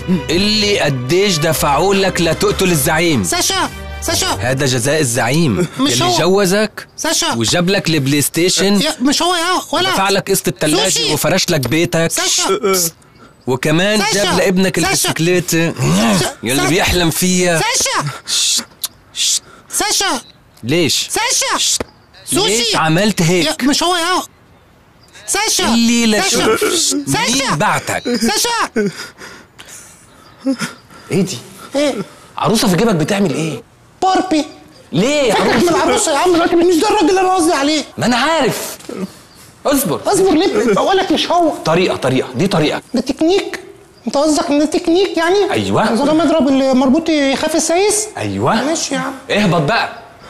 اللي قديش دفعوا لك لتقتل الزعيم ساشا ساشا هذا جزاء الزعيم مش اللي هو. جوزك ساشا وجاب لك البلاي ستيشن يا مش هو يا ولا دفع لك قسط الثلاجة سوشي. وفرش لك بيتك ساشا وكمان ساشا. جاب لابنك ساشا. البسكليتة يلي ساشا. بيحلم فيها ساشا ساشا ليش؟ ساشا ليش سوشي عملت يا هيك؟ مش هو يا ساشا اللي لا ساشا شوف ساشا مين بعتك؟ ساشا ايه دي؟ ايه عروسة في جيبك بتعمل ايه؟ باربي ليه يا فكك من عروسة؟ العروسه يا عم الراجل مش ده الراجل اللي انا قصدي عليه ما انا عارف اصبر اصبر ليه بقول لك مش هو طريقة طريقة دي طريقة ده تكنيك انت قصدك ان ده تكنيك يعني أيوة. اذا لما يضرب المربوط يخاف السايس ايوه ماشي يا عم اهبط بقى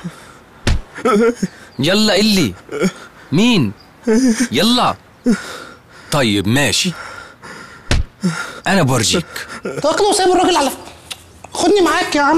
يلا اللي مين يلا طيب ماشي انا بورجيك انت واخده وسايب الراجل على خدني معاك يا عم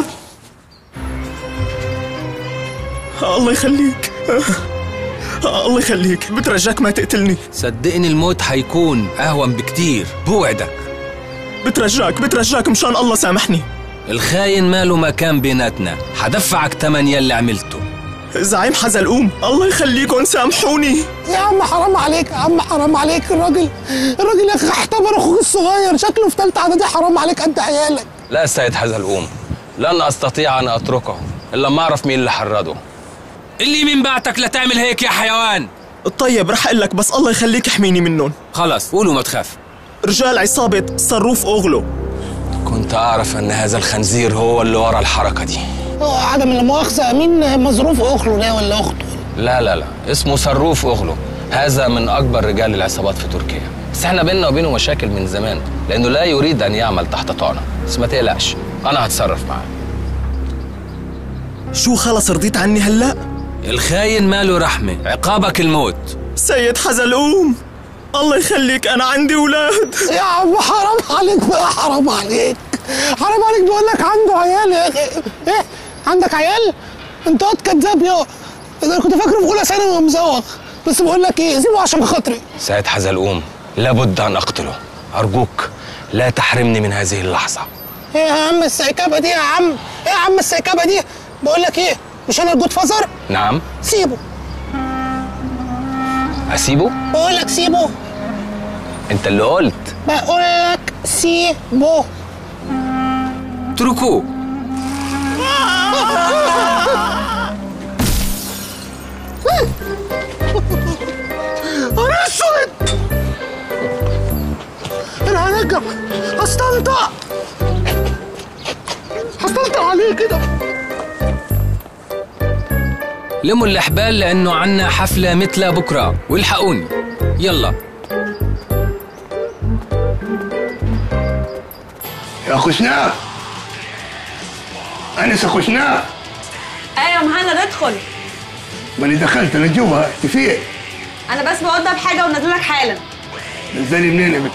الله يخليك الله يخليك بترجاك ما تقتلني صدقني الموت حيكون اهون بكتير بوعدك بترجاك بترجاك مشان الله سامحني الخاين ماله مكان بيناتنا حدفعك تمن يلي عملته زعيم حزلقوم الله يخليكم سامحوني يا عم حرام عليك يا عم حرام عليك الراجل الراجل يا اخي اعتبر اخوك الصغير شكله في ثالثه اعدادي حرام عليك قد عيالك لا سيد حزلقوم لن استطيع ان اتركه الا ما اعرف مين اللي حرده اللي مين بعتك لتعمل هيك يا حيوان طيب رح اقول لك بس الله يخليك احميني منهم خلص قولوا ما تخاف رجال عصابة صروف أوغلو كنت أعرف أن هذا الخنزير هو اللي ورا الحركة دي اه عدم المؤاخذه مين مظروف اخله ده ولا اخته لا لا لا اسمه صروف أغلو هذا من أكبر رجال العصابات في تركيا بس احنا بيننا وبينه مشاكل من زمان لأنه لا يريد أن يعمل تحت طعنة بس ما تقلقش أنا هتصرف معاه شو خلص رضيت عني هلأ؟ الخاين ماله رحمة عقابك الموت سيد حزلقوم الله يخليك أنا عندي أولاد يا عم حرام عليك بقى حرام عليك حرام عليك بيقول لك عنده عيال يا اخي ايه عندك عيال انت واد كذاب يا انا كنت فاكره في اولى ثانوي ومزوغ بس بقول لك ايه سيبه عشان خاطري سيد حزلقوم لابد أن أقتله أرجوك لا تحرمني من هذه اللحظة ايه يا عم السيكابه دي يا عم ايه يا عم السيكابه دي بقول لك ايه مش انا الجود فازر نعم سيبه أسيبه؟ بقول لك سيبه أنت اللي قلت بقول لك سيبه اتركوه انا اسود انا هنجم هستنطع هستنطع عليه كده لموا الأحبال لأنه عنا حفلة مثل بكرة والحقوني يلا يا خشناء أنسة خشناء ايوه مهند ادخل ماني دخلت أنا جوا أنت فين؟ انا بس بوضب حاجه ونازلك حالا نزلي منين يا بنت؟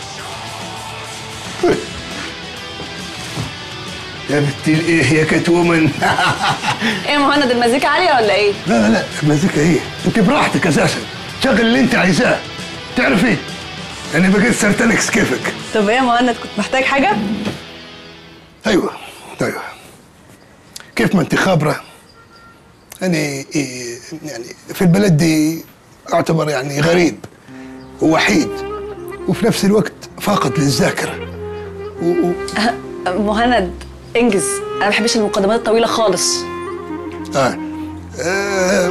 يا بنتي الإيه يا كات وومن ايه يا مهند المزيكا عاليه ولا ايه لا لا لا المزيكا إيه؟ أنت براحتك أساسا شغل اللي أنت عايزاه تعرفي أنا بقيت سرتنكس كيفك طب ايه يا مهند كنت محتاج حاجه ايوه ايوه كيف ما انت خابره انا إيه يعني في البلد دي اعتبر يعني غريب ووحيد وفي نفس الوقت فاقد للذاكره و... و... مهند انجز انا ما بحبش المقدمات الطويله خالص آه. آه.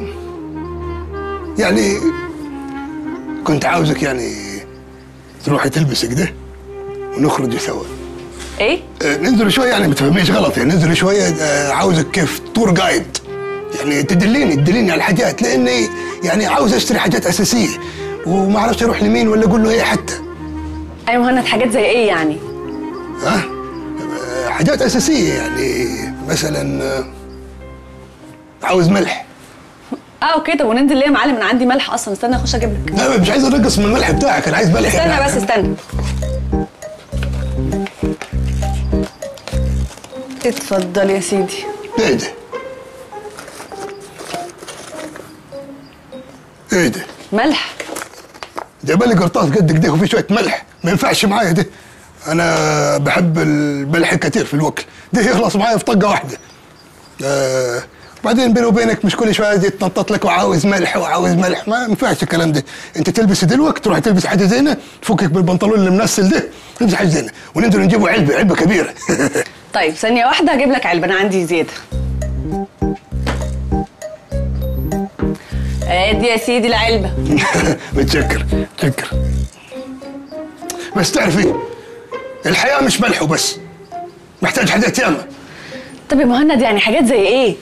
يعني كنت عاوزك يعني تروحي تلبسي كده ونخرج سوا ايه آه، ننزل شويه يعني ما تفهميش غلط يعني ننزل شويه آه، عاوزك كيف تور جايد يعني تدليني تدليني على الحاجات لاني يعني عاوز اشتري حاجات اساسيه وما اعرفش اروح لمين ولا اقول له ايه حتى ايوه مهند حاجات زي ايه يعني ها آه، حاجات اساسيه يعني مثلا آه، عاوز ملح اه اوكي طب وننزل ليه يا معلم انا عندي ملح اصلا استنى اخش اجيب لك لا مش عايز انقص من الملح بتاعك انا عايز ملح استنى يعني. بس استنى اتفضل يا سيدي ايه ده ايه ده ملح جايب لي قرطاس قد كده وفي شويه ملح ما ينفعش معايا ده انا بحب الملح كتير في الوكل ده يخلص معايا في طقه واحده آه بعدين بيني وبينك مش كل شويه يتنطط لك وعاوز ملح وعاوز ملح ما ينفعش الكلام ده انت تلبس دلوك تروح تلبس حاجه زينه تفكك بالبنطلون اللي منسل ده تلبس حاجه زينه وننزل نجيبوا علبه علبه كبيره طيب ثانيه واحده هجيب لك علبه انا عندي زياده ادي يا سيدي العلبه متشكر متشكر بس تعرفي الحياه مش ملح وبس محتاج حاجات ياما طب يا مهند يعني حاجات زي ايه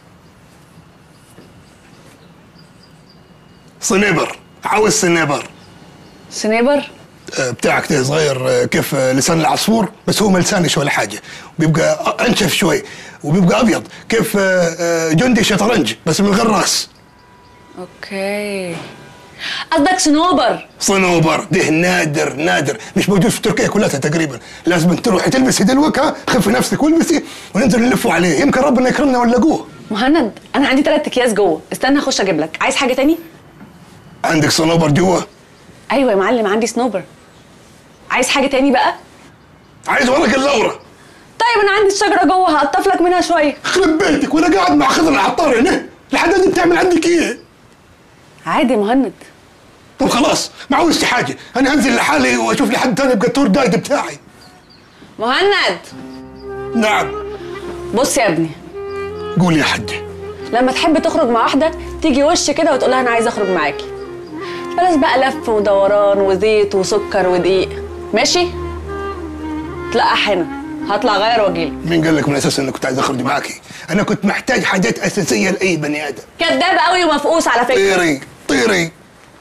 صنيبر عاوز صنيبر سنيبر آه، بتاعك ده صغير آه، كيف آه، لسان العصفور بس هو ملسانش ولا حاجه بيبقى انشف شوي وبيبقى ابيض كيف آه، آه، جندي شطرنج بس من غير راس اوكي قصدك صنوبر صنوبر ده نادر نادر مش موجود في تركيا كلها تقريبا لازم تروحي تلبسي دلوك ها خفي نفسك والبسي وننزل نلفوا عليه يمكن ربنا يكرمنا ونلاقوه مهند انا عندي ثلاث اكياس جوه استنى اخش اجيب لك عايز حاجه تاني عندك صنوبر جوا ايوه يا معلم عندي سنوبر عايز حاجه تاني بقى عايز ورق اللورة طيب انا عندي الشجره جوه هقطف لك منها شويه خرب بيتك وانا قاعد مع خضر العطار هنا الحاجات دي بتعمل عندك ايه عادي يا مهند طب خلاص ما عاوزش حاجه انا هنزل لحالي واشوف لي حد تاني يبقى التور جايد بتاعي مهند نعم بص يا ابني قول يا حجه لما تحب تخرج مع واحده تيجي وش كده وتقول لها انا عايزه اخرج معاكي بلاش بقى لف ودوران وزيت وسكر ودقيق ماشي تلقح هنا هطلع غير واجيلك مين قال لك من اساس اني كنت عايز اخرج معاكي انا كنت محتاج حاجات اساسيه لاي بني ادم كداب قوي ومفقوس على فكره طيري طيري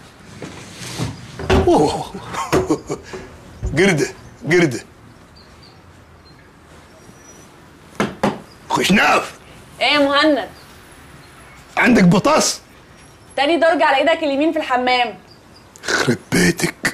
أوه. قردة قردة خشناف ايه يا مهند عندك بطاس تاني درج على ايدك اليمين في الحمام خرب بيتك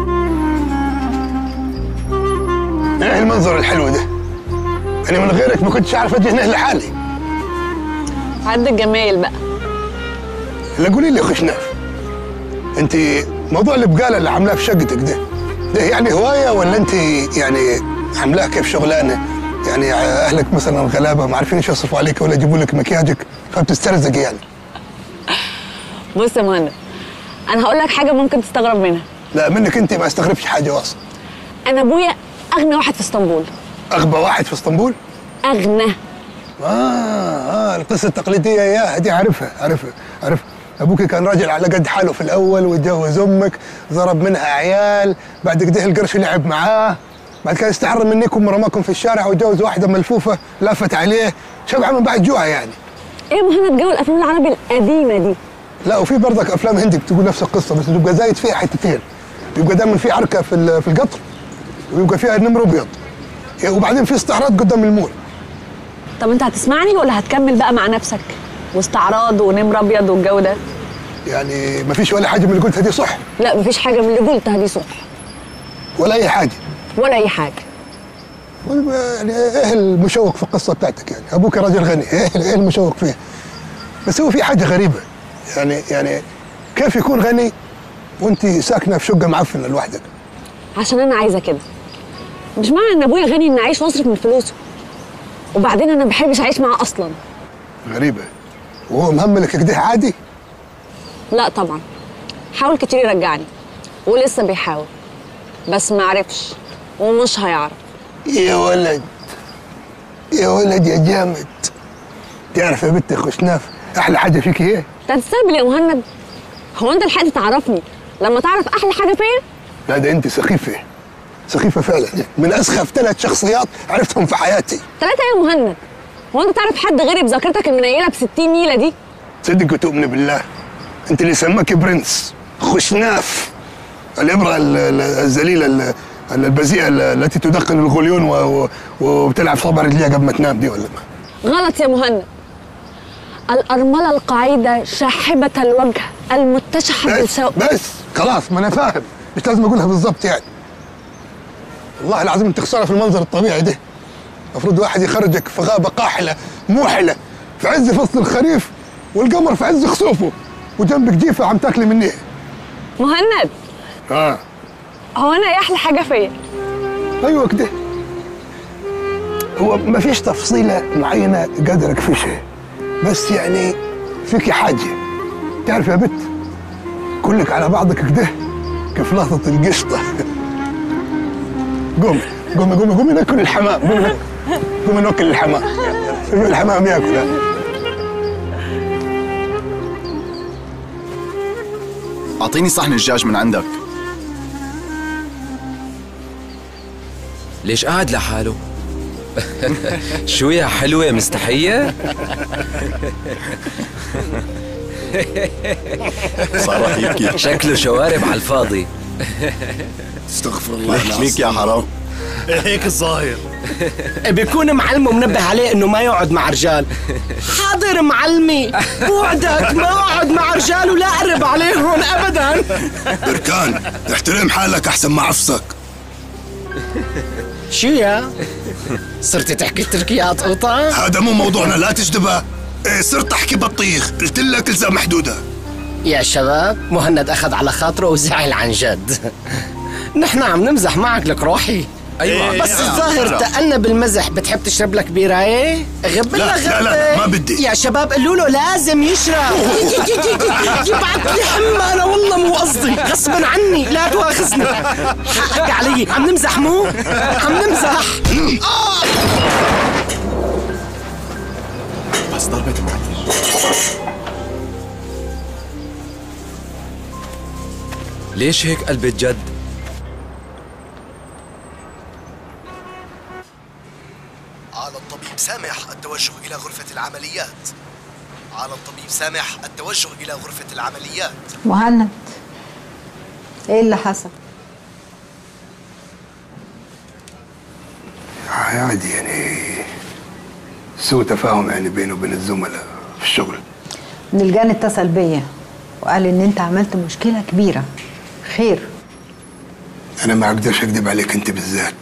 ايه المنظر الحلو ده انا من غيرك ما كنتش اعرف اجي هنا لحالي عد الجمايل بقى لا قولي لي يا خشناف انت موضوع البقاله اللي عاملاه في شقتك ده ده يعني هوايه ولا انت يعني عاملاها كيف شغلانه يعني اهلك مثلا غلابه ما عارفين ايش يصرفوا عليك ولا يجيبوا لك مكياجك فبتسترزق يعني بص يا مهند انا هقول لك حاجه ممكن تستغرب منها لا منك انت ما استغربش حاجه اصلا انا ابويا اغنى واحد في اسطنبول اغبى واحد في اسطنبول اغنى اه اه القصه التقليديه يا دي عارفها عارفها عارفها ابوك كان راجل على قد حاله في الاول وتجوز امك ضرب منها عيال بعد كده القرش لعب معاه بعد كده استعر منكم ورماكم في الشارع وتجوز واحده ملفوفه لافت عليه شبعه من بعد جوع يعني ايه يا مهند جو الافلام العربي القديمه دي لا وفي برضك افلام هندي بتقول نفس القصه بس بيبقى زايد فيها حتتين بيبقى دايما في عركه في ال- في القطر ويبقى فيها نمر ابيض وبعدين في استعراض قدام المول طب انت هتسمعني ولا هتكمل بقى مع نفسك واستعراض ونمر ابيض والجو ده يعني ما فيش ولا حاجه من اللي قلتها دي صح لا مفيش حاجه من اللي قلتها دي صح ولا اي حاجه ولا اي حاجه يعني ايه المشوق في القصه بتاعتك يعني ابوك راجل غني ايه ايه المشوق فيه بس هو في حاجه غريبه يعني يعني كيف يكون غني وانت ساكنه في شقه معفنه لوحدك عشان انا عايزه كده مش معنى ان ابويا غني ان اعيش واصرف من فلوسه وبعدين انا ما بحبش اعيش معاه اصلا غريبه وهو مهملك كده عادي لا طبعا حاول كتير يرجعني ولسه بيحاول بس ما عرفش ومش هيعرف يا ولد يا ولد يا جامد تعرف يا بنت خشناف احلى حاجه فيك ايه انت هتستهبل يا مهند هو انت لحقت تعرفني لما تعرف احلى حاجه فيا لا ده انت سخيفه سخيفه فعلا من اسخف ثلاث شخصيات عرفتهم في حياتي ثلاثه يا مهند هو انت تعرف حد غيري بذاكرتك المنيله ب 60 نيله دي تصدق وتؤمن بالله انت اللي سماك برنس خشناف الابره ال- ال- الذليله ال- البذيئه ال- التي تدخن الغليون و- و- وبتلعب صابع رجليها قبل ما تنام دي ولا ما غلط يا مهند الأرملة القعيدة شاحبة الوجه المتشحة بس بالسوء بس خلاص ما انا فاهم مش لازم اقولها بالضبط يعني والله العظيم انت خساره في المنظر الطبيعي ده المفروض واحد يخرجك في غابه قاحله موحله في عز فصل الخريف والقمر في عز خسوفه وجنبك جيفه عم تاكلي مني مهند اه هو أنا إيه أحلى حاجة فيا؟ ايوه كده هو ما فيش تفصيلة معينة قادر اكفشها بس يعني فيكي حاجة تعرف يا بت كلك على بعضك كده كفلاطة القشطة قومي قومي قومي قومي ناكل الحمام قومي قومي ناكل الحمام شوفي الحمام ياكل ها. اعطيني صحن الدجاج من عندك ليش قاعد لحاله؟ شو يا حلوة مستحية؟ صار رح يبكي شكله شوارب على الفاضي استغفر الله ليك يا حرام هيك الظاهر بيكون معلم ومنبه عليه انه ما يقعد مع رجال حاضر معلمي بوعدك ما اقعد مع رجال ولا اقرب عليهم ابدا بركان احترم حالك احسن ما عفصك شو يا صرتي تحكي تركيات قطع هذا مو موضوعنا لا تجدبه إيه صرت احكي بطيخ قلت لك الزام محدوده يا شباب مهند اخذ على خاطره وزعل عن جد نحن عم نمزح معك لك روحي ايوه بس الظاهر تقلنا بالمزح بتحب تشرب لك بيرايه غب لا، لنا لا، غب لا، ما بدي. يا شباب قولوا له لازم يشرب يبعث لي حمى انا والله مو قصدي غصبا عني لا تواخذني حقك علي عم نمزح مو عم نمزح بس ضربت معلش ليش هيك قلبك جد؟ على الطبيب سامح التوجه إلى غرفة العمليات على الطبيب سامح التوجه إلى غرفة العمليات مهند ايه اللي حصل عادي يعني سوء تفاهم يعني بينه وبين الزملاء في الشغل نلجان اتصل بيا وقال ان انت عملت مشكله كبيره خير انا ما اقدرش اكذب عليك انت بالذات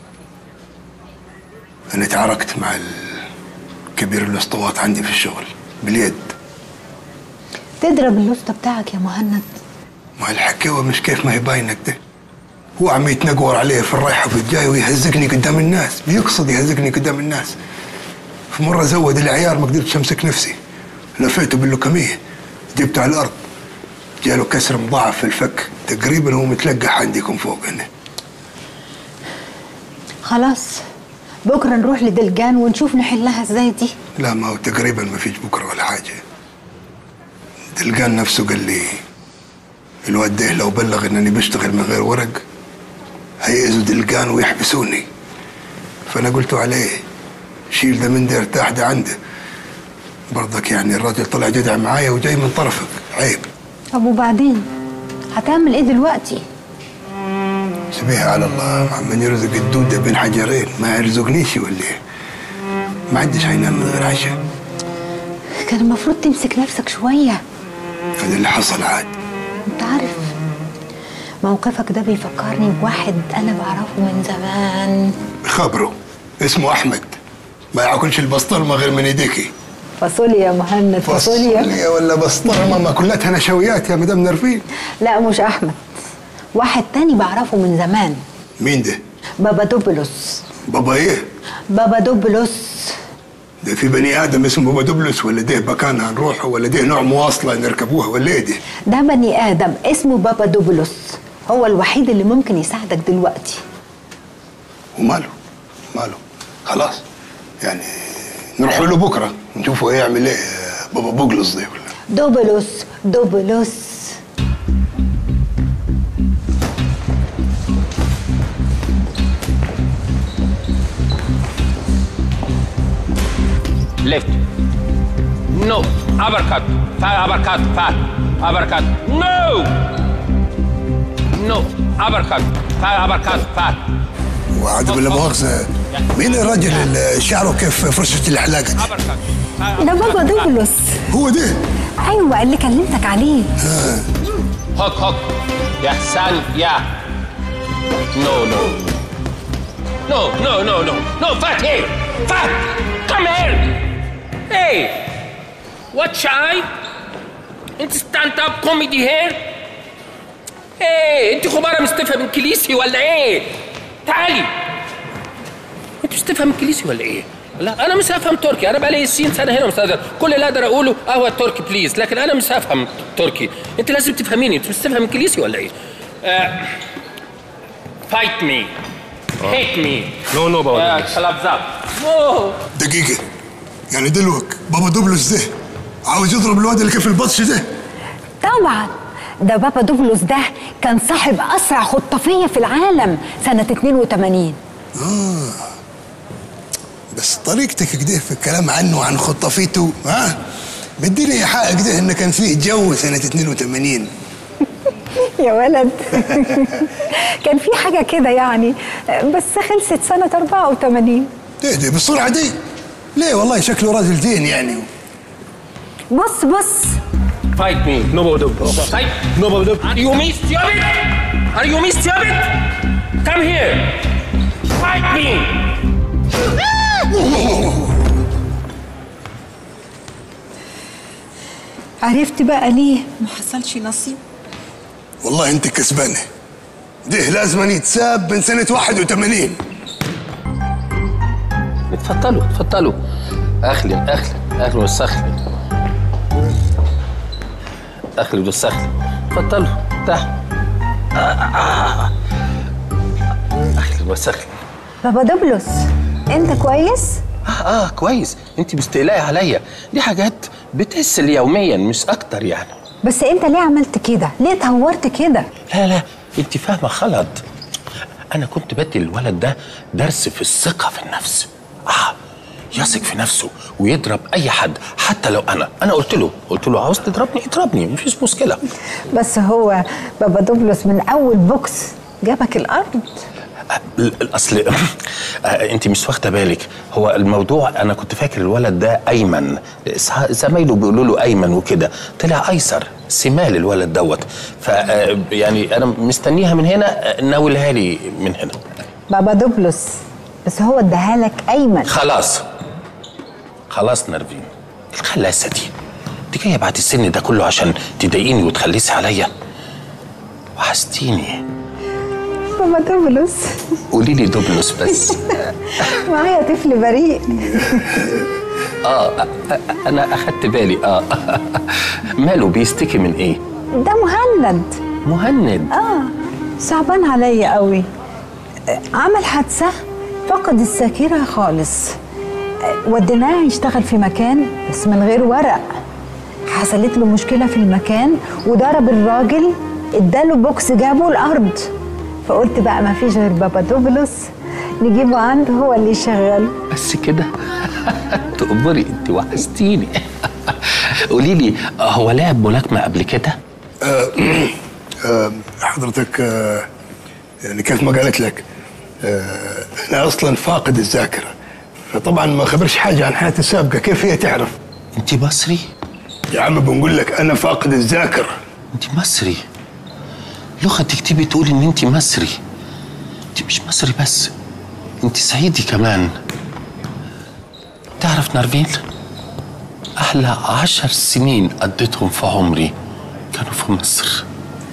انا تعاركت مع الكبير الاسطوات عندي في الشغل باليد تضرب اللوسته بتاعك يا مهند ما الحكاوة مش كيف ما هي باينة كده هو عم يتنقور عليه في الرايحة وفي الجاي ويهزقني قدام الناس بيقصد يهزقني قدام الناس في مرة زود العيار ما قدرتش امسك نفسي لفيته باللوكمية جبته على الأرض جاله كسر مضاعف في الفك تقريبا هو متلقح عندكم فوق هنا خلاص بكره نروح لدلجان ونشوف نحلها ازاي دي لا ما هو تقريبا ما فيش بكرة ولا حاجة دلقان نفسه قال لي الواد ده لو بلغ انني بشتغل من غير ورق هيأذوا دلقان ويحبسوني فانا قلت عليه شيل ده من ده ارتاح ده عنده برضك يعني الراجل طلع جدع معايا وجاي من طرفك عيب طب وبعدين هتعمل ايه دلوقتي سبيها على الله عمال يرزق الدودة بين حجرين ما يرزقنيش ولا ايه ما عندش هينام من غير عشاء كان المفروض تمسك نفسك شويه هذا اللي حصل عاد انت عارف موقفك ده بيفكرني بواحد انا بعرفه من زمان خبره اسمه احمد ما ياكلش البسطرمه غير من ايديكي فاصوليا يا مهند فاصوليا فاصوليا ولا بسطرمه ما كلها نشويات يا مدام نرفين لا مش احمد واحد تاني بعرفه من زمان مين ده بابا دوبلوس بابا ايه بابا دوبلوس ده في بني ادم اسمه بابا دبلس ولا ده مكان هنروحه ولا ده نوع مواصله نركبوها ولا ايه ده ده بني ادم اسمه بابا دوبلوس هو الوحيد اللي ممكن يساعدك دلوقتي وماله ماله خلاص يعني نروح له بكره نشوفه يعمل ايه بابا بوجلس ده ولا دوبلوس دوبلوس left no uppercut fat uppercut fat uppercut no no uppercut fat uppercut fat وعاد ولا مؤاخذه مين الراجل اللي شعره كيف فرشه الحلاقه دي؟ uppercut fat ده بابا دوبلوس هو ده ايوه اللي كلمتك عليه hook hook yeah san yeah no no no no no no no fat here fat come here hey what shy انت ستاند اب كوميدي هير ايه انت خباره مستفى من كليسي ولا ايه تعالي انت مش تفهم انجليزي ولا ايه لا انا مش هفهم تركي انا بقالي 20 سنه هنا مستاذ كل اللي اقدر اقوله قهوه تركي بليز لكن انا مش هفهم تركي انت لازم تفهميني انت مش تفهم انجليزي ولا ايه فايت مي هيت مي نو نو بابا كلابزات اوه دقيقة يعني دلوك بابا دوبلوس ده عاوز يضرب الواد اللي كيف البطش ده طبعا ده بابا دوبلوس ده كان صاحب اسرع خطافيه في العالم سنه 82 بس طريقتك كده في الكلام عنه وعن خطافيته ها مديني حق كده انه كان فيه جو سنة 82 يا ولد كان في حاجه كده يعني بس خلصت سنه 84 تهدي بالسرعة دي ليه والله شكله راجل زين يعني بص بص Fight me. No more Fight. No more Are you me stupid? Are you me stupid? Come here. Fight me. عرفت بقى ليه ما حصلش نصيب والله انت كسبانة ده لازم يتساب من سنة 81 اتفضلوا اتفضلوا اهلا اهلا اهلا وسهلا اهلا وسهلا اتفضلوا تحت اهلا وسهلا بابا دوبلوس انت كويس اه اه كويس انت مستقلاي عليا دي حاجات بتحصل يوميا مش اكتر يعني بس انت ليه عملت كده ليه اتهورت كده لا لا انت فاهمه غلط انا كنت بدي الولد ده درس في الثقه في النفس اه يثق في نفسه ويضرب اي حد حتى لو انا انا قلت له قلت له عاوز تضربني اضربني مفيش مشكله بس هو بابا دوبلوس من اول بوكس جابك الارض ال- الاصل آه، انت مش واخده بالك هو الموضوع انا كنت فاكر الولد ده ايمن صح- زمايله بيقولوا له ايمن وكده طلع ايسر سمال الولد دوت ف آه، يعني انا مستنيها من هنا آه، ناولها لي من هنا بابا دوبلوس بس هو اداها لك ايمن خلاص خلاص نرفين الخلاسه دي انت جايه بعد السن ده كله عشان تضايقيني وتخلصي عليا وحشتيني بابا دوبلوس قولي لي دوبلوس بس معايا طفل بريء اه أ- أ- انا اخدت بالي اه ماله بيستكي من ايه ده مهند مهند اه صعبان عليا قوي آه، عمل حادثه فقد الذاكره خالص آه، وديناه يشتغل في مكان بس من غير ورق حصلت له مشكله في المكان وضرب الراجل اداله بوكس جابه الارض فقلت بقى ما فيش غير بابا دوبلوس نجيبه عنده هو اللي يشغله بس كده تقبري انت وحشتيني قولي لي هو لعب ملاكمه قبل كده آه، حضرتك آه، يعني كيف ما قالت لك آه، انا اصلا فاقد الذاكره فطبعا ما خبرش حاجه عن حياتي السابقه كيف هي تعرف انت مصري يا عم بنقول لك انا فاقد الذاكره انت مصري لغه تكتبي تقولي ان انت مصري انت مش مصري بس انت صعيدي كمان تعرف نارفين احلى عشر سنين قضيتهم في عمري كانوا في مصر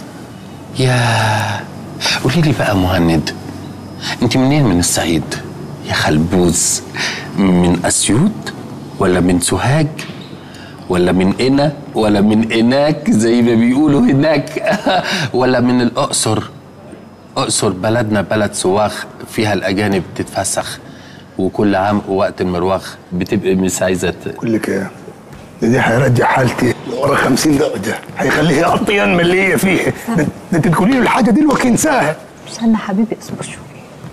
يا قولي لي بقى مهند انت منين من الصعيد يا خلبوز من اسيوط ولا من سوهاج ولا من هنا ولا من هناك زي ما بيقولوا هناك ولا من الاقصر اقصر بلدنا بلد سواخ فيها الاجانب تتفسخ وكل عام وقت المرواخ بتبقى مش عايزه ت- اقول لك ايه ده دي حيرجع حالتي ورا 50 درجه حيخليها اطين من اللي هي فيه ده ده انت تقولي له الحاجه دي الوقت انساها استنى حبيبي اصبر شويه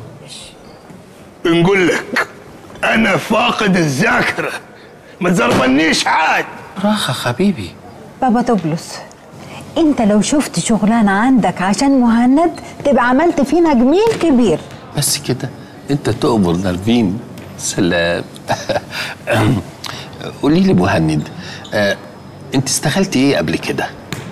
بنقول لك انا فاقد الذاكره ما تزربنيش عاد راحه حبيبي بابا دوبلوس انت لو شفت شغلانه عندك عشان مهند تبقى عملت فينا جميل كبير بس كده انت تؤمر نرفين سلام قولي لي مهند آه، انت اشتغلتي ايه قبل كده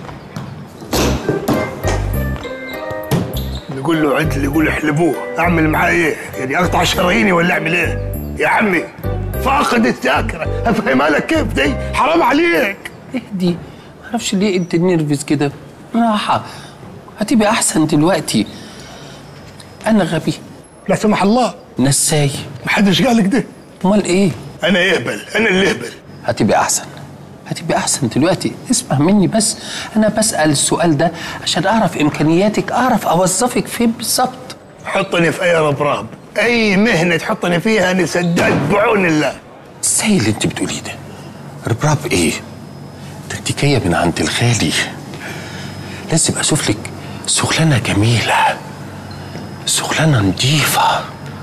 نقول له عدل يقول احلبوه اعمل معاه ايه يعني اقطع شراييني ولا اعمل ايه يا عمي فاقد الذاكره افهمها لك كيف دي حرام عليك اهدي معرفش ليه انت نيرفز كده راحه هتبقى احسن دلوقتي انا غبي لا سمح الله نساي محدش قالك ده امال ايه انا يهبل انا اللي يهبل هتبقى احسن هتبقى احسن دلوقتي اسمع مني بس انا بسال السؤال ده عشان اعرف امكانياتك اعرف اوظفك فين بالظبط حطني في اي ربراب اي مهنه تحطني فيها انا سداد بعون الله ازاي اللي انت بتقوليه ده ربراب ايه ده انت جايه من عند الغالي لازم اشوف لك شغلانه جميله شغلانه نظيفه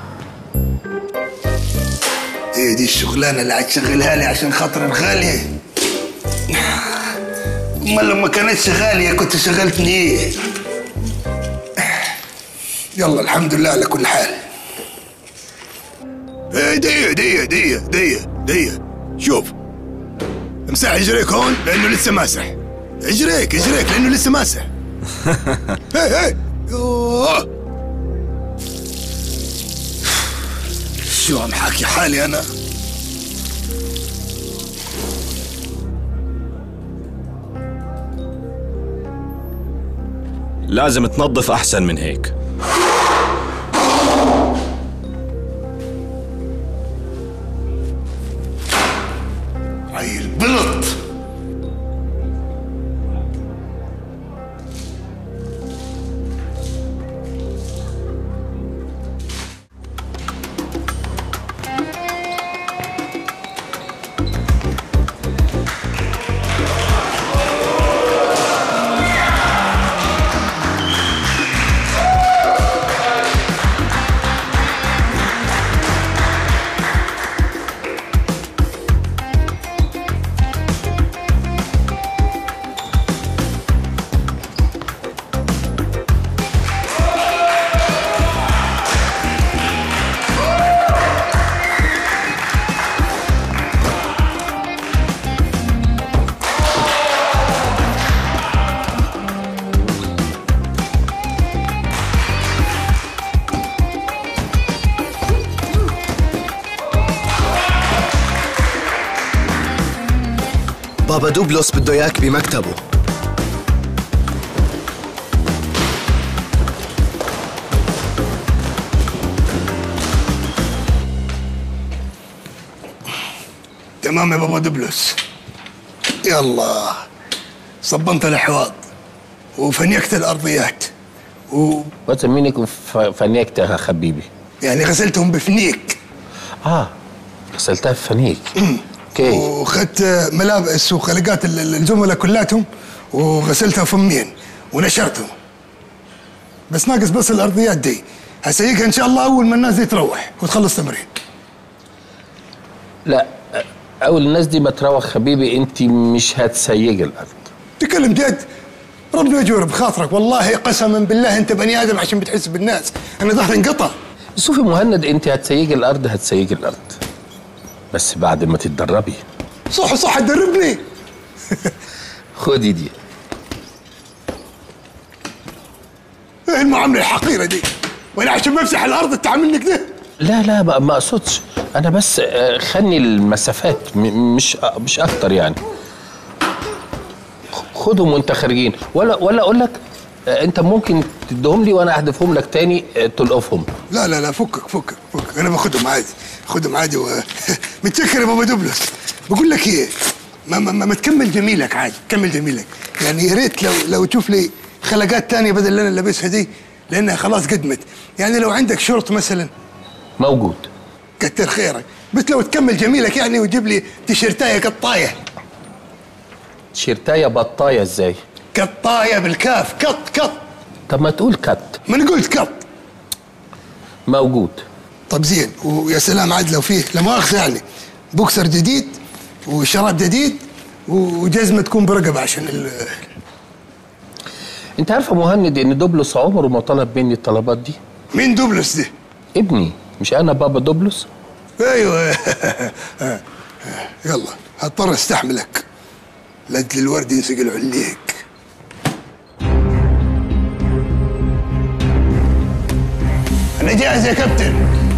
ايه دي الشغلانه اللي هتشغلها لي عشان خاطر الغاليه امال لما كانتش غاليه كنت شغلتني ايه يلا الحمد لله على كل حال ايه دي دي دي دي دي شوف امسح اجريك هون لانه لسه ماسح اجريك اجريك لانه لسه ماسح هي هي يوه. شو عم حاكي حالي انا لازم تنظف أحسن من هيك عيل بلط بابا دوبلوس بده اياك بمكتبه تمام يا بابا دبلس يلا صبنت الحواض وفنيكت الارضيات و وتمينك فنيك يا حبيبي يعني غسلتهم بفنيك اه غسلتها في فنيك اوكي وخدت ملابس وخلقات ال- ال- الزملاء كلاتهم وغسلتها فمين ونشرتهم بس ناقص بس الارضيات دي هسيقها ان شاء الله اول ما الناس دي تروح وتخلص تمرين لا اول الناس دي ما تروح حبيبي انت مش هتسيج الارض تكلم جد ربنا يجور بخاطرك والله قسما بالله انت بني ادم عشان بتحس بالناس انا ظهري انقطع شوفي مهند انت هتسيج الارض هتسيج الارض بس بعد ما تتدربي صح صح تدربني خدي دي ايه المعامله الحقيره دي وانا عشان بمسح الارض تعاملني كده لا لا ما ما اقصدش انا بس آه، خلني المسافات م- مش آه، مش اكتر يعني خ- خدهم وانت خارجين ولا ولا اقول لك آه، انت ممكن تديهم لي وانا احذفهم لك تاني آه، تلقفهم لا لا لا فكك فكك فكك انا باخدهم عادي خدهم عادي و... متشكر يا بابا دبلس بقول لك ايه ما, ما, ما, ما تكمل جميلك عادي كمل جميلك يعني يا ريت لو لو تشوف لي خلقات تانية بدل اللي انا لابسها دي لانها خلاص قدمت يعني لو عندك شورت مثلا موجود كتر خيرك بس لو تكمل جميلك يعني وتجيب لي تيشيرتايه قطايه شيرتايه بطايه ازاي قطايه بالكاف قط قط طب ما تقول كت ما انا قلت قط موجود طب زين ويا سلام عاد لو فيه لا مؤاخذه يعني بوكسر جديد وشراب جديد وجزمه تكون برقبه عشان ال... انت عارفه مهند ان دوبلس عمره ما طلب مني الطلبات دي مين دوبلس دي؟ ابني مش انا بابا دوبلس ايوه يلا هضطر استحملك لاجل الورد ينسقل عليك انا جاهز يا كابتن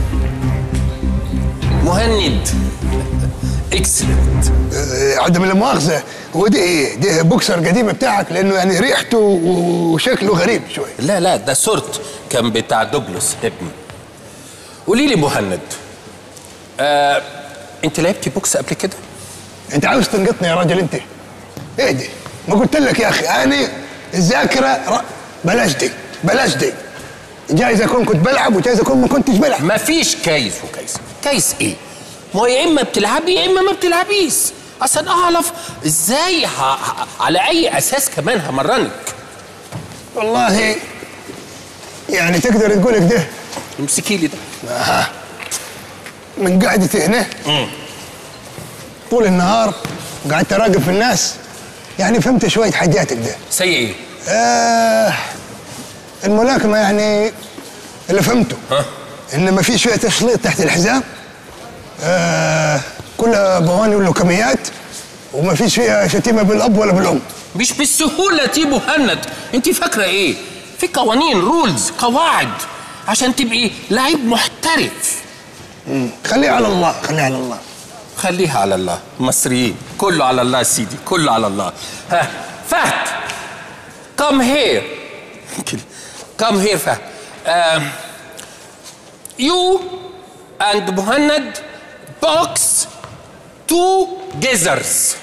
مهند اكسلنت آه، عدم المؤاخذه هو دي ايه؟ دي بوكسر قديم بتاعك لانه يعني ريحته وشكله غريب شوي لا لا ده صورت كان بتاع دوبلس ابني قولي لي مهند آه، انت لعبتي بوكس قبل كده انت عاوز تنقطني يا راجل انت اهدي ما قلت لك يا اخي انا الذاكره ر... بلاش دي بلاش دي جايز اكون كنت بلعب وجايز اكون ما كنتش بلعب مفيش كايس وكايس كايس ايه ما هو يا اما بتلعبي يا اما ما بتلعبيش عشان اعرف ازاي ه... ه... على اي اساس كمان همرنك والله يعني تقدر تقول كده امسكي لي ده آه. من قعدتي هنا طول النهار قعدت اراقب في الناس يعني فهمت شويه حاجات كده زي ايه؟ آه الملاكمه يعني اللي فهمته ها؟ ان ما فيش فيها تشليط تحت الحزام آه كلها بواني ولوكميات وما فيش فيها شتيمه بالاب ولا بالام مش بالسهولة دي مهند انت فاكرة ايه في قوانين رولز قواعد عشان تبقي لعيب محترف مم. خليها على الله خليها على الله خليها على الله مصريين كله على الله يا سيدي كله على الله ها فهد come here come here فهد um, you and مهند box two gazers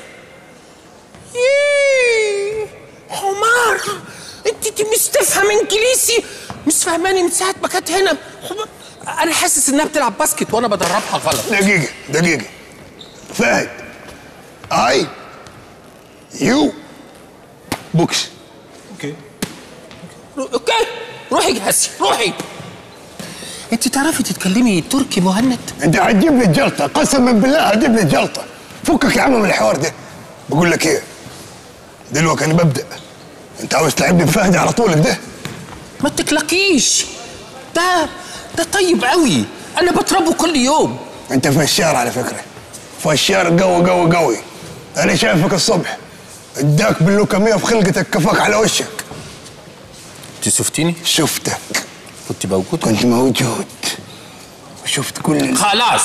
ييه حمار انت انت مش تفهم انجليزي مش فاهماني من ساعه ما كانت هنا حمار. انا حاسس انها بتلعب باسكت وانا بدربها غلط دقيقه دقيقه فهد اي يو بوكس اوكي اوكي روحي جهزي روحي انت تعرفي تتكلمي تركي مهند انت هتجيب لي الجلطه قسما بالله هتجيب لي الجلطه فكك يا عم من الحوار ده بقول لك ايه دلوقتي انا ببدا انت عاوز تلعبني بفهد على طول كده ما تقلقيش ده ده طيب قوي انا بضربه كل يوم انت فشار على فكره فشار قوي قوي قوي انا شايفك الصبح اداك باللوكميه في خلقتك كفاك على وشك انت شفتيني شفتك كنت موجود كنت موجود وشفت كل ال- خلاص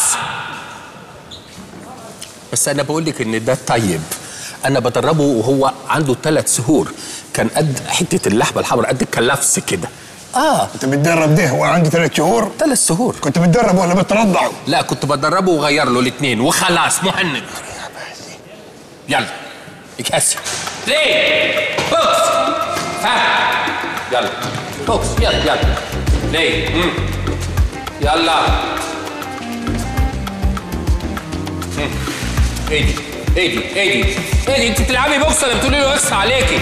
بس انا بقول لك ان ده طيب انا بدربه وهو عنده ثلاث شهور كان قد حته اللحمه الحمراء قد الكلفس كده اه انت بتدرب ده وعنده ثلاث شهور ثلاث شهور كنت بتدرب ولا بترضعه لا كنت بدربه وغير له الاثنين وخلاص مهند يلا اجهزي ليه بوكس ها يلا بوكس يلا يلا ليه مم. يلا مم. ايدي ايدي ايدي ايدي انت بتلعبي بوكس ولا بتقولي له اكس عليكي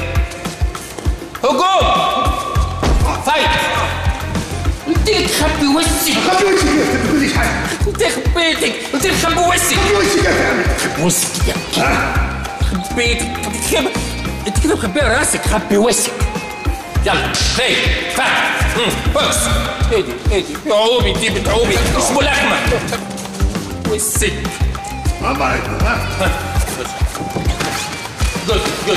هجوم فايت قلت لك خبي وشك خبي وشك ما تقوليش حاجه انت خبيتك قلت لك خبي وشك خبي وشك يا فهمي وشك يا خبيتك انت كده انت كده مخبيه راسك خبي وشك يلا هي فات مم، بوكس ايدي ايدي بتعومي دي بتعومي مش ملاكمه وشك ما عليك ها جود جود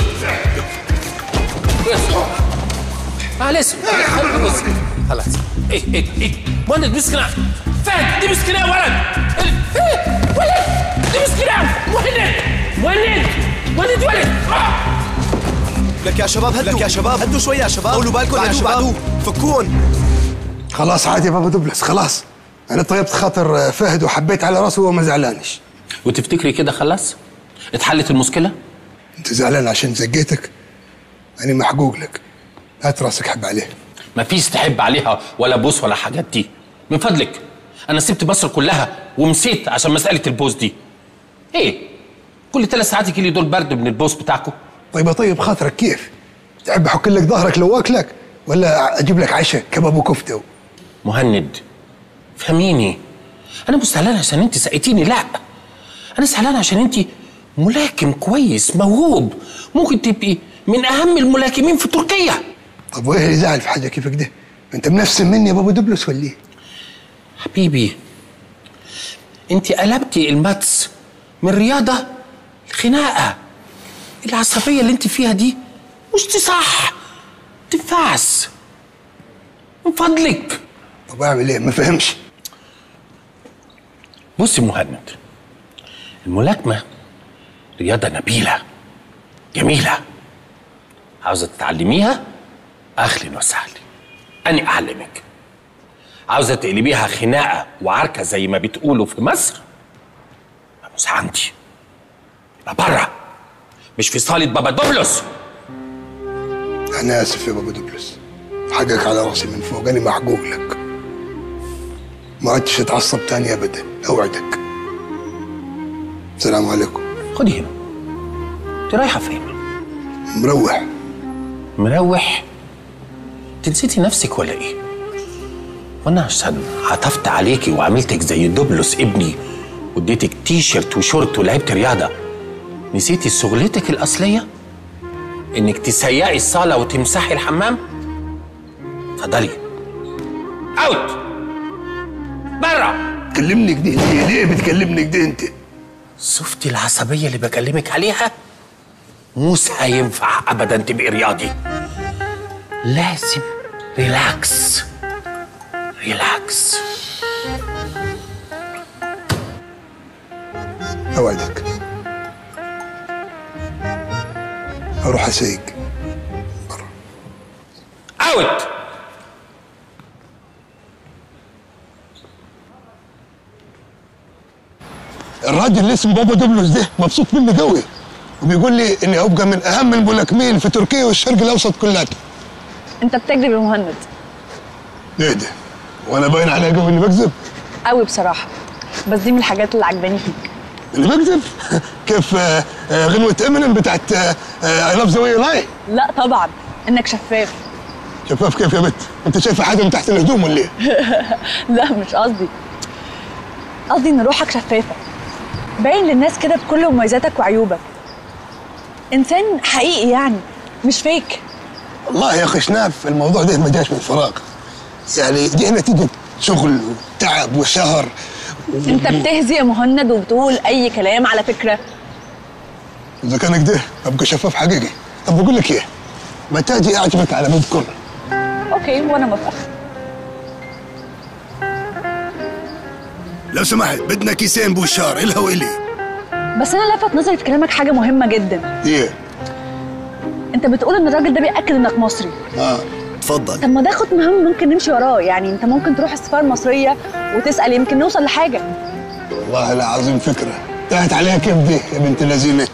معلش خلي بص خلاص ايه ايه ايه مهند مسكنا فهد دي مسكنا يا ولد ايه ولد دي مسكنا مهند مهند مهند ولد آه. لك يا شباب هدوا لك يا شباب هدوا شوي يا شباب طولوا بالكم يا شباب فكون خلاص عادي يا بابا دبلس خلاص انا طيبت خاطر فهد وحبيت على راسه وهو ما زعلانش وتفتكري كده خلاص اتحلت المشكله انت زعلان عشان زقيتك انا محقوق لك هات راسك حب عليه مفيش تحب عليها ولا بوس ولا حاجات دي من فضلك انا سبت مصر كلها ومسيت عشان مساله البوس دي ايه كل ثلاث ساعات يجي لي دول برد من البوس بتاعكم طيب طيب خاطرك كيف تحب احك لك ظهرك لو واكلك ولا اجيب لك عشاء كباب وكفته مهند فهميني انا مش زعلان عشان انت سقيتيني لا انا زعلان عشان انت ملاكم كويس موهوب ممكن تبقي من اهم الملاكمين في تركيا طب وايه اللي زعل في حاجه كيف كده انت منفسن مني يا بابا دبلس ولا ايه حبيبي انت قلبتي الماتس من رياضه لخناقه العصبيه اللي انت فيها دي مش دي صح تنفعش من فضلك طب اعمل ايه ما فهمش بصي مهند الملاكمة رياضة نبيلة جميلة عاوزة تتعلميها أهلا وسهلا أنا أعلمك عاوزه تقلبيها خناقه وعركه زي ما بتقولوا في مصر مش عندي يبقى بره مش في صاله بابا دوبلوس انا اسف يا بابا دوبلس حقك على راسي من فوق انا محقوق لك ما عدتش اتعصب تاني ابدا اوعدك السلام عليكم خدي هنا انت رايحه فين مروح مروح انت نسيتي نفسك ولا ايه وانا عشان عطفت عليكي وعملتك زي دوبلوس ابني واديتك تي شيرت وشورت ولعبت رياضه نسيتي شغلتك الاصليه انك تسيقي الصاله وتمسحي الحمام اتفضلي اوت برا كلمني كده ليه ليه بتكلمني كده انت شفتي العصبيه اللي بكلمك عليها مش هينفع ابدا تبقي رياضي لازم ريلاكس ريلاكس اوعدك اروح اسيق اوت الراجل اللي اسمه بابا دوبلوس ده مبسوط مني قوي وبيقول لي اني ابقى من اهم الملاكمين في تركيا والشرق الاوسط كلته انت بتكذب يا مهند ايه ده وانا باين عليا قوي اني بكذب قوي بصراحه بس دي من الحاجات اللي عجباني فيك اني بكذب كيف آه، آه، غنوة امينيم بتاعت اي لاف ذا واي لاي لا طبعا انك شفاف شفاف كيف يا بت انت شايفه حاجه من تحت الهدوم ولا ايه لا مش قصدي قصدي ان روحك شفافه باين للناس كده بكل مميزاتك وعيوبك انسان حقيقي يعني مش فيك والله يا اخي شناف الموضوع ده ما جاش من فراغ يعني دي نتيجه شغل وتعب وسهر انت بتهزي يا مهند وبتقول اي كلام على فكره اذا كان كده ابقى شفاف حقيقي طب بقول لك ايه ما تاجي اعجبك على مود كل اوكي وانا موافقه لو سمحت بدنا كيسين بوشار الها والي بس انا لفت نظري في كلامك حاجه مهمه جدا ايه انت بتقول ان الراجل ده بياكد انك مصري اه اتفضل طب ما ده خط مهم ممكن نمشي وراه يعني انت ممكن تروح السفاره المصريه وتسال يمكن نوصل لحاجه والله العظيم فكره تاهت عليها كيف دي يا بنت اللذينه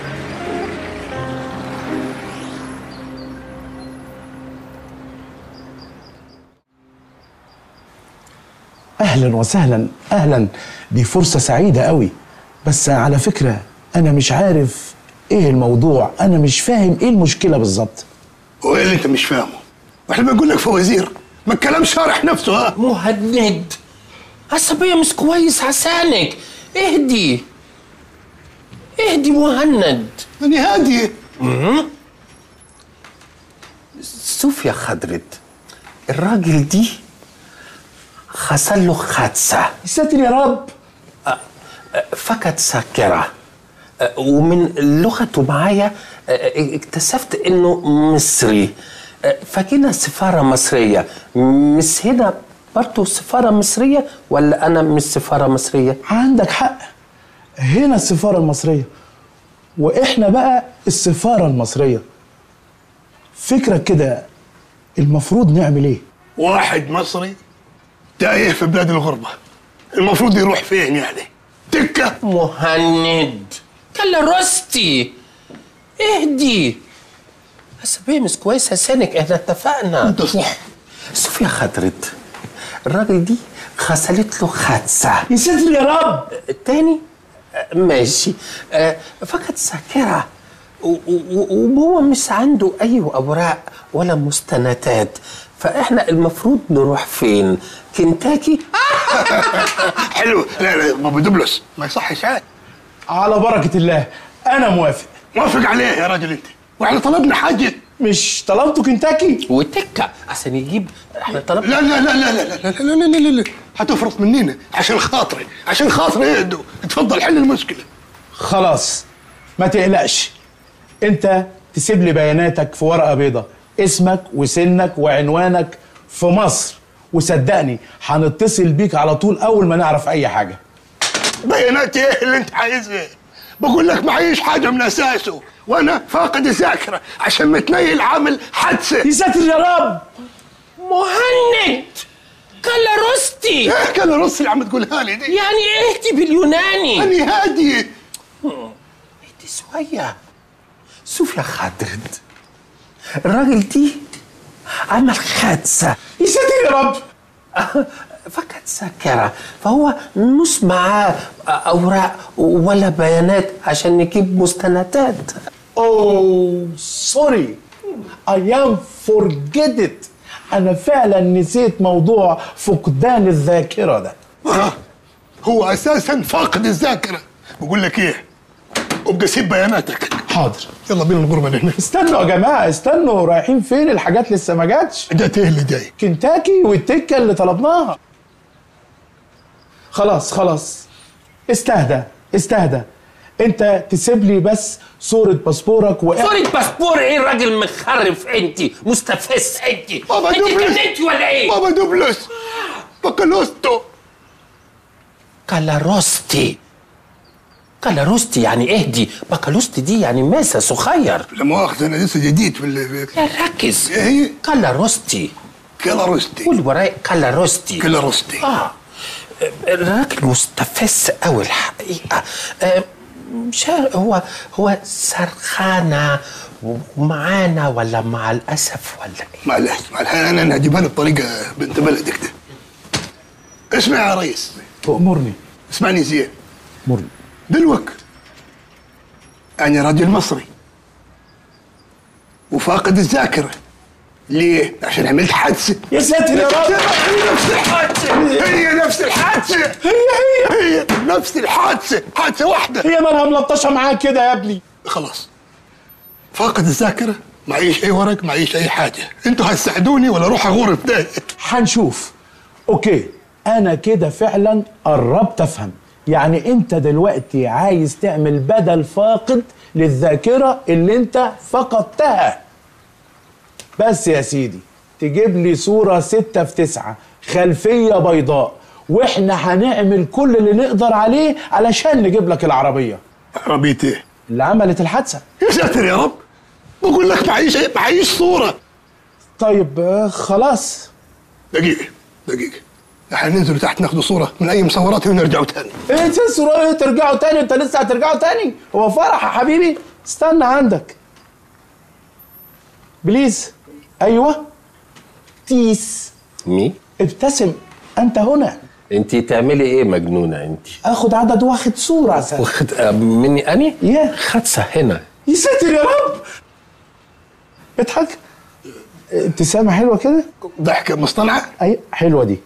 اهلا وسهلا اهلا دي فرصه سعيده قوي بس على فكره انا مش عارف ايه الموضوع انا مش فاهم ايه المشكله بالظبط هو ايه اللي انت مش فاهمه واحنا بنقول لك فوازير ما الكلام شارح نفسه ها مهند عصبية مش كويس عسانك اهدي اهدي مهند أنا هادي شوف يا خضرت الراجل دي حصل له حادثة ساتر يا رب فقد ذاكرة أه، ومن لغته معايا أه، اكتشفت انه مصري أه، فجينا سفارة مصرية مش هنا برضه سفارة مصرية ولا أنا مش سفارة مصرية؟ عندك حق هنا السفاره المصريه واحنا بقى السفاره المصريه فكرك كده المفروض نعمل ايه واحد مصري تايه في بلاد الغربه المفروض يروح فين يعني تكه مهند كلا رستي اهدي عصبية مش كويسة سنك احنا اتفقنا انت صح شوف يا خضرت الراجل دي خسلت له حادثة يا ساتر يا رب التاني آه، ماشي آه، فقد ذاكرة و- و- وهو مش عنده أي أوراق ولا مستندات فإحنا المفروض نروح فين؟ كنتاكي؟ حلو لا لا بابا دبلس ما يصحش عاد على بركه الله انا موافق موافق عليه يا راجل انت واحنا طلبنا حاجه مش طلبته كنتاكي وتكة عشان يجيب احنا طلبنا لا لا لا لا لا لا لا لا لا لا لا هتفرط مننا عشان خاطري عشان خاطري اهدوا اتفضل حل المشكله خلاص ما تقلقش انت تسيب لي بياناتك في ورقه بيضة اسمك وسنك وعنوانك في مصر وصدقني هنتصل بيك على طول اول ما نعرف اي حاجه بياناتي ايه اللي انت عايزها بقول لك معيش حاجه من اساسه وانا فاقد الذاكره عشان متنيل عامل حادثه يا ساتر يا رب مهند كلا روستي ايه كلا روستي اللي عم تقولها لي دي يعني اهدي باليوناني أني هادي اهدي شوية شوف يا خالد الراجل دي عمل حادثة يا ساتر يا رب فقد ذاكرة فهو مش معاه أوراق ولا بيانات عشان نجيب مستندات اوه سوري اي ام فورجيت انا فعلا نسيت موضوع فقدان الذاكره ده آه. هو أساسا فاقد الذاكرة بقول لك إيه ابقى سيب بياناتك حاضر يلا بينا الغربة هنا استنوا يا جماعه استنوا رايحين فين الحاجات لسه ما جاتش جات ايه اللي جاي كنتاكي والتكه اللي طلبناها خلاص خلاص استهدى استهدى انت تسيب لي بس صوره باسبورك و صورة باسبور ايه الراجل مخرف انت مستفز انت بابا انت دوبلس جننتي ولا ايه؟ بابا دوبلس بكالوستو كالاروستي كالاروستي يعني اهدي بكالوستي دي يعني ماسة صغير لا مؤاخذة أنا لسه جديد في ال يا ركز إيه هي كالاروستي كلاروستي قول وراي كالاروستي كلاروستي اه الراجل مستفز قوي الحقيقة آه، مش عارف هو هو سرخانة ومعانا ولا مع الأسف ولا ايه؟ معلش معلش أنا أنا هجيبها لك بطريقة بنت بلدك ده اسمع يا ريس تأمرني اسمعني زين مرني دلوك أنا راجل مصري وفاقد الذاكرة ليه؟ عشان عملت حادثة يا ساتر يا رب هي نفس الحادثة هي نفس الحادثة هي هي هي نفس الحادثة حادثة واحدة هي مالها ملطشه معاك كده يا ابني خلاص فاقد الذاكرة معيش أي ورق معيش أي حاجة أنتوا هتساعدوني ولا أروح أغور في داهية هنشوف اوكي انا كده فعلا قربت افهم يعني انت دلوقتي عايز تعمل بدل فاقد للذاكره اللي انت فقدتها بس يا سيدي تجيب لي صورة ستة في تسعة خلفية بيضاء واحنا هنعمل كل اللي نقدر عليه علشان نجيب لك العربية عربية إيه؟ اللي عملت الحادثة يا ساتر يا رب بقول لك معيش معيش صورة طيب آه، خلاص دقيقة دقيقة هننزل تحت ناخذ صورة من أي مصورات ونرجعوا تاني ايه تسروا ايه ترجعوا تاني انت لسه هترجعوا تاني هو فرح يا حبيبي استنى عندك بليز ايوه تيس مي؟ ابتسم انت هنا انت تعملي ايه مجنونة انت؟ اخد عدد واحد صورة عسل واخد آه، مني اني؟ يا خدسة هنا يا ساتر يا رب اضحك ابتسامة حلوة كده ضحكة مصطنعة اي حلوة دي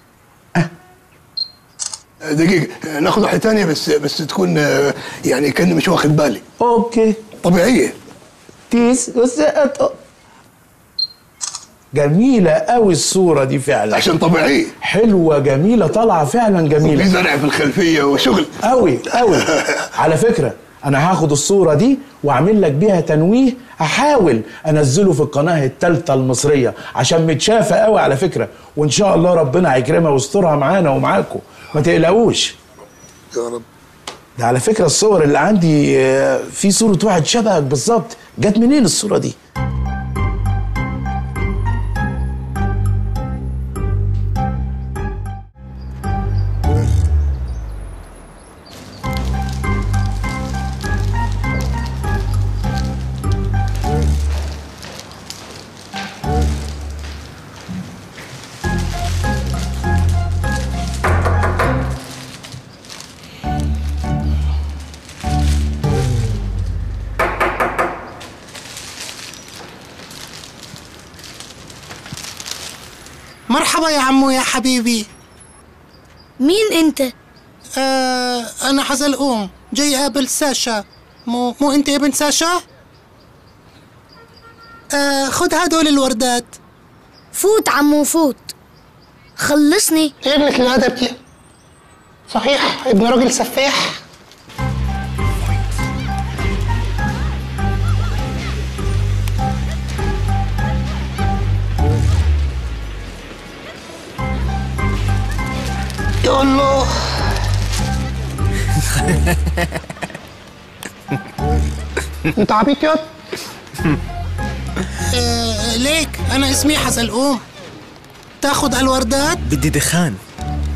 دقيقة ناخذ واحدة ثانية بس بس تكون آه، يعني كأني مش واخد بالي اوكي طبيعية تيس بس أت- جميلة قوي الصورة دي فعلا عشان طبيعية حلوة جميلة طالعة فعلا في جميلة زرع في الخلفية وشغل قوي قوي على فكرة أنا هاخد الصورة دي وأعمل لك بيها تنويه هحاول أنزله في القناة التالتة المصرية عشان متشافة قوي على فكرة وإن شاء الله ربنا هيكرمها ويسترها معانا ومعاكم ما تقلقوش يا رب ده على فكرة الصور اللي عندي آه، في صورة واحد شبهك بالظبط جت منين الصورة دي؟ مرحبا يا عمو يا حبيبي مين انت؟ آه انا حزلقوم جاي اقابل ساشا مو مو انت ابن ساشا آه خد هدول الوردات فوت عمو فوت خلصني ايه ابنة الادب دي صحيح ابن راجل سفاح يا الله انت عبيط ياض آه ليك انا اسمي حزلقوم تاخد الوردات بدي دخان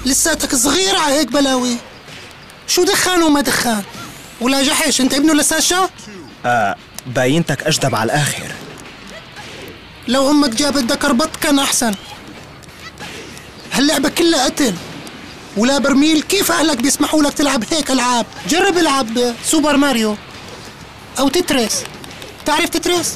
لساتك صغير على هيك بلاوي شو دخان وما دخان ولا جحش انت ابنه لساشا آه باينتك أجدب على الآخر لو امك جابت ذكر بط كان احسن هاللعبة كلها قتل ولا برميل كيف اهلك بيسمحوا لك تلعب هيك العاب جرب العب سوبر ماريو او تتريس تعرف تتريس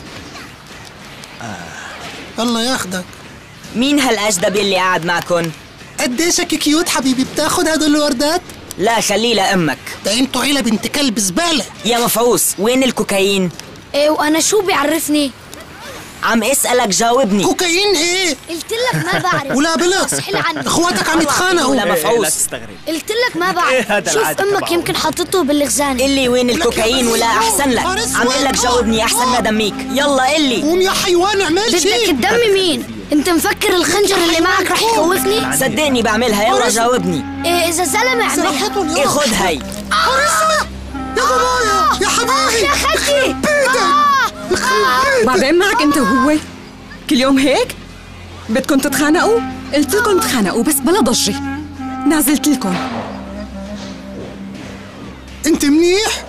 آه. الله ياخدك مين هالأجدب اللي قاعد معكن؟ قديشك كيوت حبيبي بتاخد هدول الوردات لا خليه لأمك ده انتوا عيلة بنت كلب زبالة يا مفعوص وين الكوكايين؟ ايه وانا شو بيعرفني عم اسألك جاوبني كوكايين ايه قلت لك ما بعرف ولا بلا اسحل عني اخواتك عم يتخانقوا ولا مفعوص قلت لك ما بعرف إيه هذا شوف العادة امك تبعه. يمكن حطته بالخزانة قلي وين الكوكايين ولا أحسن لك عم قلك جاوبني أحسن ما دميك يلا قلي قوم يا حيوان اعمل بدك تدمي مين انت مفكر الخنجر اللي معك رح يخوفني صدقني بعملها يلا جاوبني إيه اذا زلمه عملها إيه خد هي يا بابايا يا حبيبي يا خالتي بعدين معك انت وهو كل يوم هيك بدكم تتخانقوا قلت لكم تخانقوا بس بلا ضجه نازلت لكم انت منيح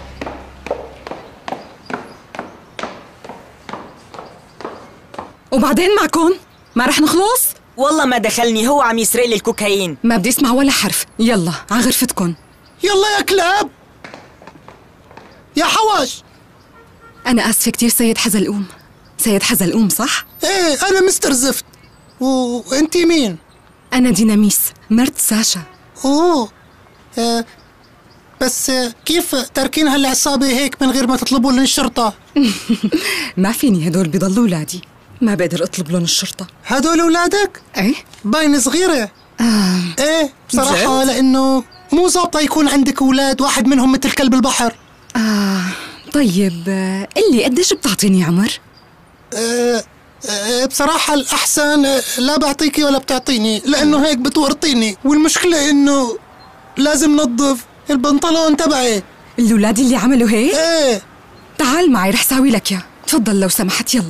وبعدين معكم ما رح نخلص والله ما دخلني هو عم يسرق لي الكوكايين ما بدي اسمع ولا حرف يلا على غرفتكم يلا يا كلاب يا حواش انا اسفه كثير سيد حزلقوم سيد حزلقوم صح ايه انا مستر زفت وانتي مين انا ديناميس مرت ساشا اوه آه بس آه كيف تاركين هالعصابة هيك من غير ما تطلبوا لنا الشرطة ما فيني هدول بيضلوا ولادي ما بقدر اطلب لهم الشرطه هدول اولادك ايه باين صغيرة آه. ايه بصراحة جد؟ لانه مو ظابطة يكون عندك اولاد واحد منهم مثل كلب البحر آه طيب آه، قلي قديش بتعطيني عمر؟ آه آه بصراحة الأحسن آه، لا بعطيكي ولا بتعطيني لأنه هيك بتورطيني والمشكلة إنه لازم نظف البنطلون تبعي الأولاد اللي عملوا هيك؟ ايه تعال معي رح ساوي لك اياه تفضل لو سمحت يلا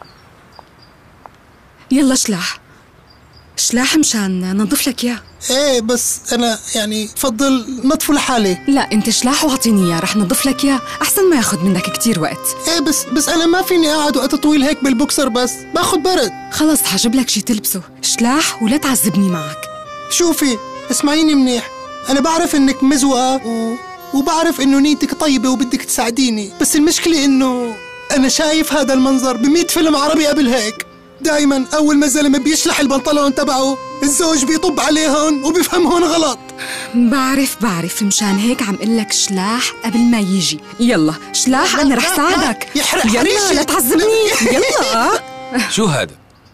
يلا شلاح شلاح مشان ننظف لك اياه ايه بس أنا يعني بفضل نطفه لحالي لا انت شلاح واعطيني اياه رح ننظف لك اياه احسن ما ياخذ منك كتير وقت ايه بس بس أنا ما فيني أقعد وقت طويل هيك بالبوكسر بس باخد برد خلص حجيب لك شي تلبسه شلاح ولا تعذبني معك شوفي اسمعيني منيح أنا بعرف إنك مزوقة و... وبعرف إنه نيتك طيبة وبدك تساعديني بس المشكلة إنه أنا شايف هذا المنظر بمية فيلم عربي قبل هيك دايما أول ما الزلمة بيشلح البنطلون تبعه الزوج بيطب عليهم وبيفهمهم غلط بعرف بعرف مشان هيك عم قل لك شلاح قبل ما يجي يلا شلاح انا رح ساعدك يحرق يلا حريشي. لا تعذبني يلا شو هذا؟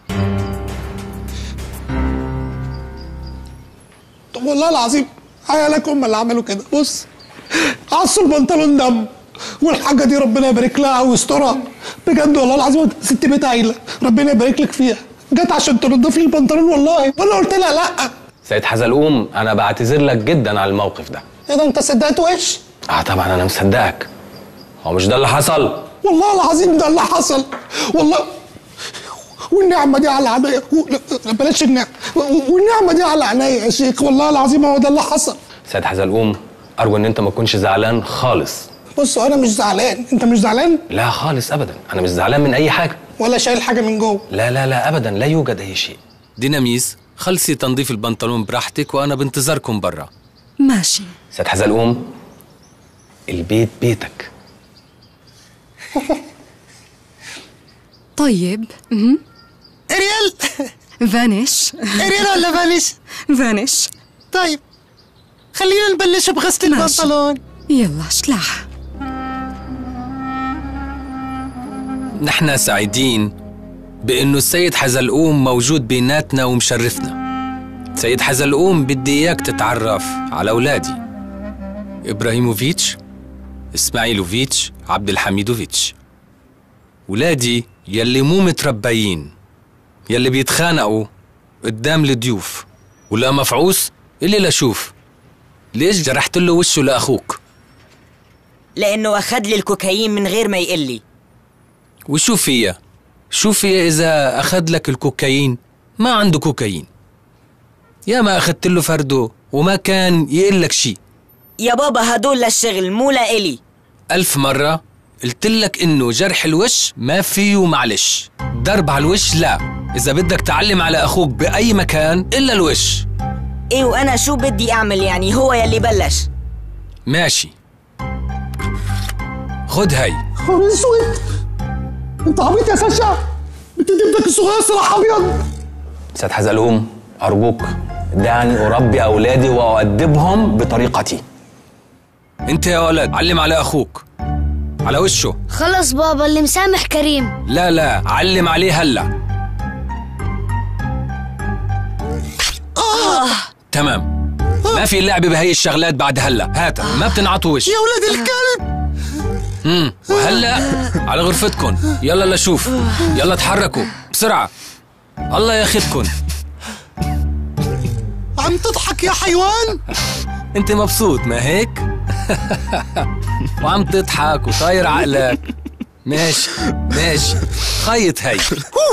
طب والله العظيم عيالك هم اللي عملوا كده بص عصوا البنطلون دم والحاجة دي ربنا يبارك لها ويسترها بجد والله العظيم ست بيت عيلة ربنا يبارك لك فيها جت عشان تنضف لي البنطلون والله وانا قلت لها لا سيد حزلقوم انا بعتذر لك جدا على الموقف ده ايه ده انت صدقت وش اه طبعا انا مصدقك هو مش ده اللي حصل والله العظيم ده اللي حصل والله والنعمة دي على عينيا و- لا، بلاش النعمة و- والنعمة دي على عينيا يا شيخ والله العظيم هو ده اللي حصل سيد حزلقوم ارجو ان انت ما تكونش زعلان خالص بص انا مش زعلان انت مش زعلان لا خالص ابدا انا مش زعلان من اي حاجه ولا شايل حاجة من جوه لا لا لا ابدا لا يوجد اي شيء ديناميس خلصي تنظيف البنطلون براحتك وانا بنتظركم برا ماشي سيد حزلقوم البيت بيتك طيب مهم. اريال فانيش اريال ولا فانيش فانيش طيب خلينا نبلش بغسل ماشي. البنطلون يلا شلاح نحن سعيدين بانه السيد حزلقوم موجود بيناتنا ومشرفنا سيد حزلقوم بدي اياك تتعرف على اولادي ابراهيموفيتش اسماعيلوفيتش عبد الحميدوفيتش ولادي يلي مو متربيين يلي بيتخانقوا قدام الضيوف ولا مفعوس اللي لا شوف ليش جرحت له وشه لاخوك لأنه أخذ لي الكوكايين من غير ما يقول لي وشو فيها شو فيها إذا أخذ لك الكوكايين ما عنده كوكايين يا ما اخذت له فرده وما كان يقول لك شيء يا بابا هدول للشغل مو لإلي ألف مرة قلت لك إنه جرح الوش ما فيه معلش ضرب على الوش لا إذا بدك تعلم على أخوك بأي مكان إلا الوش ايه وانا شو بدي اعمل يعني هو يلي بلش ماشي خد هاي خبر اسود انت عبيط يا ساشا بتدي ابنك الصغير سلاح ابيض استاذ حزلقوم ارجوك دعني اربي اولادي واؤدبهم بطريقتي انت يا ولد علم على اخوك على وشه خلص بابا اللي مسامح كريم لا لا علم عليه هلا آه. تمام ما في لعب بهي الشغلات بعد هلا هات ما بتنعطوا وش يا ولد الكلب امم وهلا على غرفتكم يلا لشوف يلا تحركوا بسرعه الله ياخذكم عم تضحك يا حيوان انت مبسوط ما هيك وعم تضحك وطاير عقلك ماشي ماشي خيط هي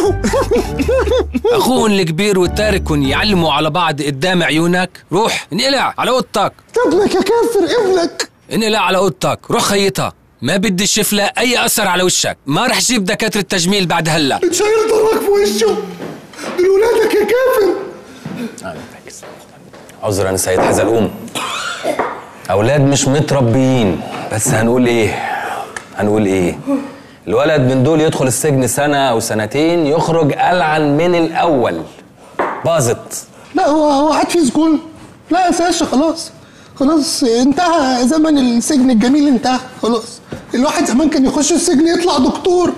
اخوهم الكبير والتاركن يعلموا على بعض قدام عيونك روح انقلع على اوضتك ابنك يا كافر ابنك انقلع على اوضتك روح خيطها ما بدي اشوف لها اي اثر على وشك ما رح جيب دكاتره تجميل بعد هلا شايل ضرك في وشه دول ولادك يا كافر عذرا سيد حزلقوم اولاد مش متربيين بس هنقول ايه هنقول ايه الولد من دول يدخل السجن سنة أو سنتين يخرج ألعن من الأول باظت لا هو هو قاعد في سجون لا يا ساشا خلاص خلاص انتهى زمن السجن الجميل انتهى خلاص الواحد زمان كان يخش السجن يطلع دكتور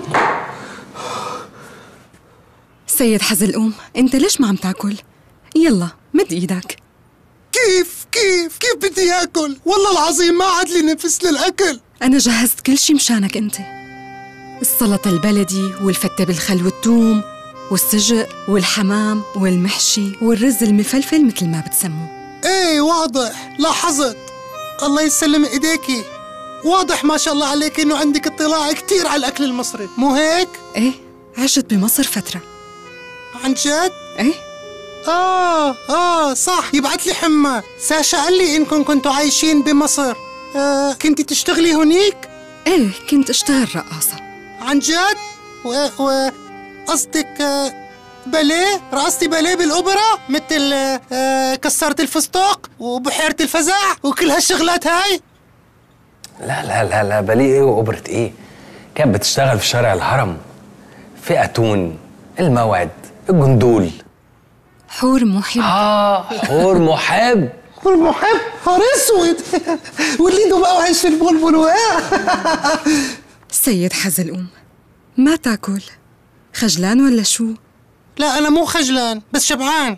سيد حزلقوم انت ليش ما عم تاكل يلا مد ايدك كيف كيف كيف بدي اكل والله العظيم ما عاد لي نفس للاكل انا جهزت كل شي مشانك انت السلطة البلدي والفتة بالخل والثوم والسجق والحمام والمحشي والرز المفلفل مثل ما بتسموه ايه واضح لاحظت الله يسلم ايديكي واضح ما شاء الله عليك انه عندك اطلاع كتير على الاكل المصري مو هيك ايه عشت بمصر فترة عن جد ايه اه اه صح يبعت لي حمى ساشا قال لي انكم كنتوا عايشين بمصر آه كنتي تشتغلي هنيك ايه كنت اشتغل رقاصة عن جد و, و... قصدك آه باليه رقصتي باليه بالاوبرا مثل آه كسرت الفستق وبحيرة الفزع وكل هالشغلات هاي لا لا لا لا بالي ايه واوبرة ايه كانت بتشتغل في شارع الهرم في اتون الموعد الجندول حور محب اه حور محب حور محب حور اسود وليدوا بقى وعيش في البلبل سيد حزلقوم ما تاكل خجلان ولا شو؟ لا أنا مو خجلان بس شبعان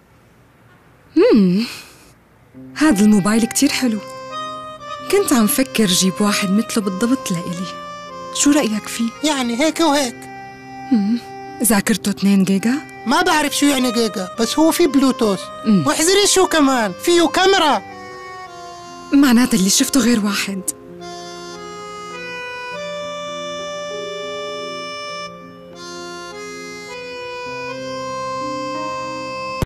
امم هذا الموبايل كتير حلو كنت عم فكر جيب واحد مثله بالضبط لإلي شو رأيك فيه؟ يعني هيك وهيك امم ذاكرته 2 جيجا؟ ما بعرف شو يعني جيجا بس هو في بلوتوث واحذري شو كمان فيه كاميرا معناتها اللي شفته غير واحد